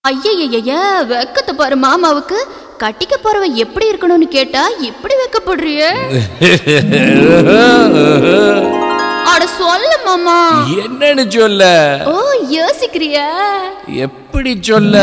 ஐயய்யய்ய வெக்கத்தை பாரு மாமாவுக்கு கட்டிக்க போறவ எப்படி இருக்கணும்னு கேட்டா இப்படி வெக்கப்படுறிய அட சொல்ல மாமா என்னன்னு சொல்ல ஓ யோசிக்கிறியா எப்படி சொல்ல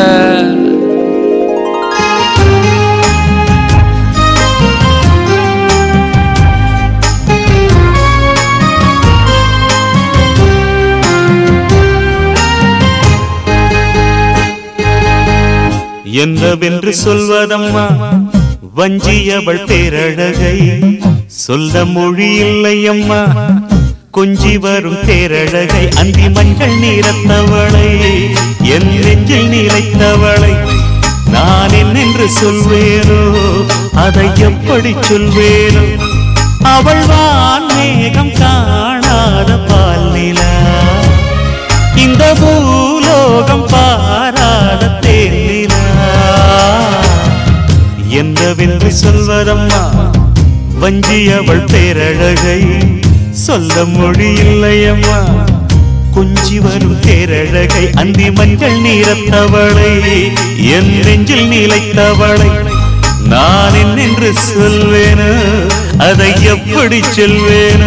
என்னவென்று சொல்வதம்மா வஞ்சியவள் பேரழகை சொல்ல மொழி இல்லையம்மா கொஞ்சி வரும் பேரழகை அந்தி மஞ்சள் நீரத்தவளை என் நெஞ்சில் நீலைத்தவளை நான் என்னென்று சொல்வேனோ அதை எப்படி சொல்வேனோ அவள் வான் மேகம் காணாத பால் நிலா இந்த பூலோகம் பாராத தேனிலா என்னவென்று சொல்வதம்மா வஞ்சி அவள் பேரழகை சொல்ல மொழி இல்லையம்மா கொஞ்சி வரும் தேரழகை அந்தி மஞ்சள் நீரத்தவளை என் நெஞ்சில் நீலைத்தவளை நான் என்னென்று சொல்வேனோ அதை எப்படி சொல்வேனோ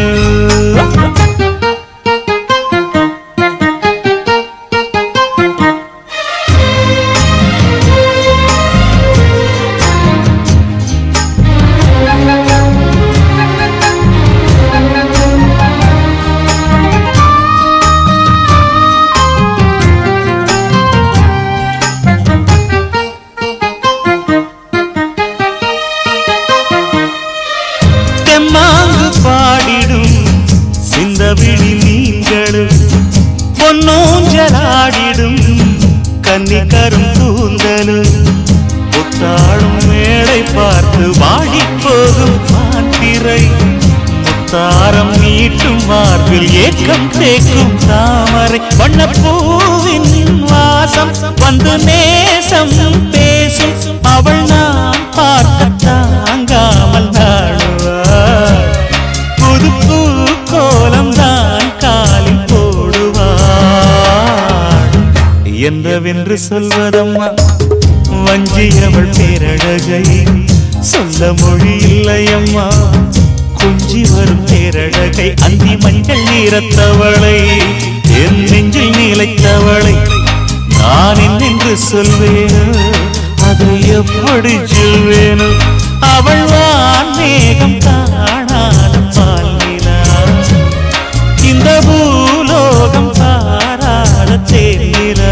தெம்மாங்கு பாடிடும் சிந்தவிழி மீன்களும் பொன்னோஞ்சலாடிடும் கன்னிக்கரும் கூந்தலும் புத்தாளும் மேடை பார்த்து வாடி போகும் மாத்திரை முத்தாரம் நீட்டும் மார்பில் ஏக்கம் தேக்கும் தாமரை வண்ணப்பூவின் வாசம் வந்து நேசம் பேசும் அவள் நான் பார்க்க தாங்காமல் நாடுவாள் புது பூ கோலம் தான் காலில் போடுவாள் என்னவென்று சொல்வதம்மா வஞ்சி அவள் பேரழகை சொல்ல மொழி இல்லையம்மா கொஞ்சி வரும் பேரழகை அந்தி மஞ்சள் நீரத்தவளை என் நெஞ்சில் நீலைத்தவளை நான் என்னென்று சொல்வேனோ அது எப்படி சொல்வேனோ அவள் வான் மேகம் காணாத பால் நிலா இந்த பூலோகம் பாராத தேரா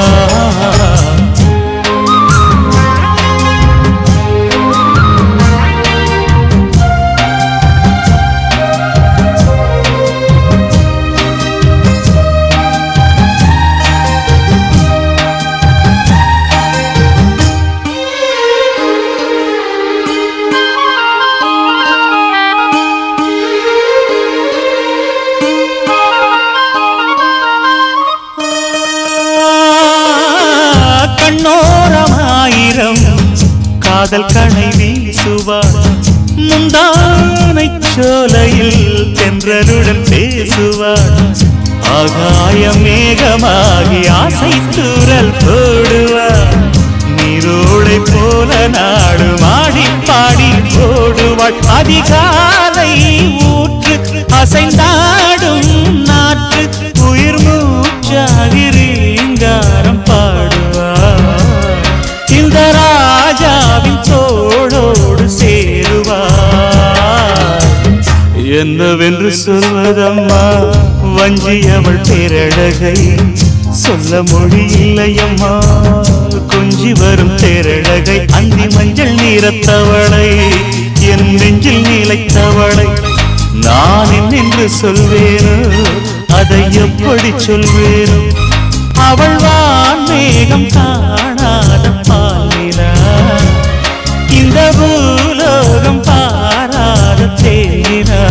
கண்ணோரமாயிரம் காதல் கணை வீசுவார் முந்தானை சோலையில் தென்றலுடன் பேசுவார் ஆகாய மேகமாகி ஆசை தூரல் போடுவார் நீரோடை போல நாடு மாடி பாடி ஓடுவாள் அதிகாலை ஊற்று அசைந்தாடும் நாற்று உயிர் மூச்சாகி ரீங்காரம் பாடுவார் இந்த ராஜாவின் தோளோடு சேருவார் என்னவென்று சொல்வதம்மா வஞ்சி அவள் பேரழகை சொல்ல மொழி இல்லையம்மா கொஞ்சி வரும் தேரழகை அந்தி மஞ்சள் நீரத்தவளை என் நெஞ்சில் நீலைத்தவளை நான் என்னென்று சொல்வேனோ அதை எப்படி சொல்வேனோ அவள் வான் மேகம் காணாத பாலிலா இந்த பூலோகம் பாராத தேரா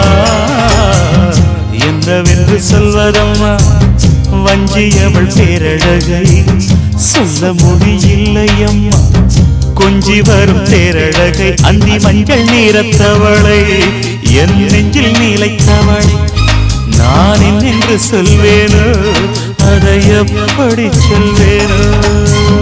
என்னவென்று சொல்வதம்மா வஞ்சி அவள் பேரழகை சொல்ல முடியில்லையம்மா கொஞ்சி வரும் தேரழகை அந்தி மஞ்சள் நீரத்தவளை என் நெஞ்சில் நீலைத்தவளை நான் என்னென்று சொல்வேனோ அதை எப்படி சொல்வேனோ